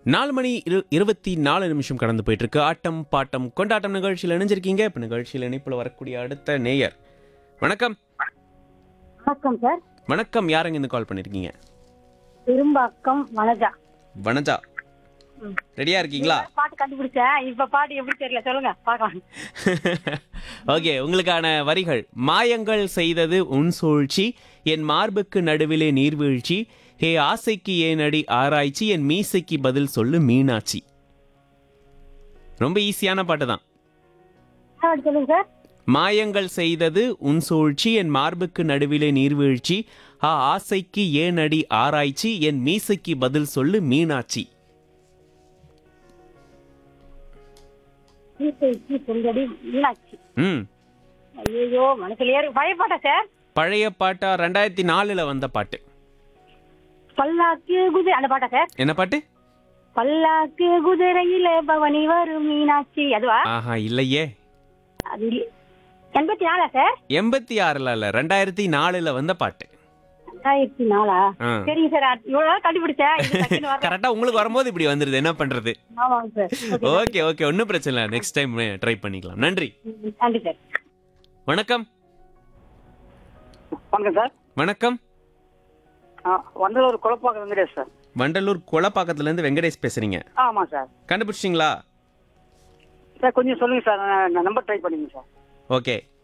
நாலு மணி இரு இருபத்தி நாலு நிமிஷம் கடந்து போயிட்டு இருக்கு ஆட்டம் பாட்டம் கொண்டாட்டம் நிகழ்ச்சியில் இணைஞ்சிருக்கீங்க இப்போ நிகழ்ச்சியில் இணைப்பில் வரக்கூடிய அடுத்த நேயர் வணக்கம் வணக்கம் சார் வணக்கம் யாருங்க இந்த கால் பண்ணிருக்கீங்க திரும்பாக்கம் வனஜா வனஜா ம். ரெடியா இருக்கீங்களா பாட்டு கண்டுபிடிச்சேன் இப்ப பாட்டு எப்படி தெரியல சொல்லுங்க பார்க்கலாம் ஓகே உங்களுக்கான வரிகள் மாயங்கள் செய்தது உன் சூழ்ச்சி என் மார்புக்கு நடுவிலே நீர்வீழ்ச்சி ஹே ஆசைக்கு ஏனடி ஆராய்ச்சி என் மீசைக்கு பதில் சொல்லு மீனாட்சி ரொம்ப ஈஸியான பாட்டு தான் என்ன பாட்டு சொல்லுங்க சார் மாயங்கள் செய்தது உன் சூழ்ச்சி என் மார்புக்கு நடுவிலே நீர்வீழ்ச்சி ஆ ஆசைக்கு ஏனடி ஆராய்ச்சி என் மீசைக்கு பதில் சொல்லு மீனாட்சி கீர்த்தி சுந்தரி மீனாட்சி ம் ஐயோ மனசுலயே இருக்கு பழைய பாட்டா சார் பழைய பாட்டா ரெண்டாயிரத்தி நாலுல வந்த பாட்டு பல்லாக்கு குதிரை அந்த பாட்டா சார் என்ன பாட்டு பல்லாக்கு குதிரையில பவனி வரும் மீனாட்சி அதுவா ஆஹா இல்லையே அது இல்ல- எண்பத்தி நாலா சார் எண்பத்தி ஆறுல இல்ல ரெண்டாயிரத்தி நாலுல வந்த பாட்டு ரெண்டாயிரத்தி நாலா ஆ. சரிங்க சார் அது இவ்வளவு நாள் கண்டுபிடிச்சேன் இது டக்குன்னு வரல. கரெக்டா உங்களுக்கு வரும்போது இப்படி வந்துருது என்ன பண்றது ஆமாங்க சார் Okay. ஓகே ஓகே ஒன்றும் பிரச்சனை இல்லை நெக்ஸ்ட் டைம் ட்ரை பண்ணிக்கலாம் நன்றி ம், நன்றி சார் வணக்கம் வணக்கம் சார் வணக்கம் ஆ, வண்டலூர் குழப்பாக்கம் வெங்கடேஷ் சார் வண்டலூர் கொலப்பாக்கத்துல இருந்து வெங்கடேஷ் பேசுறீங்க ஆமாம் சார் கண்டுபிடிச்சிங்களா சார் கொஞ்சம் சொல்லுங்கள் சார் நான் நம்பர் ட்ரை பண்ணிங்க சார் ஓகே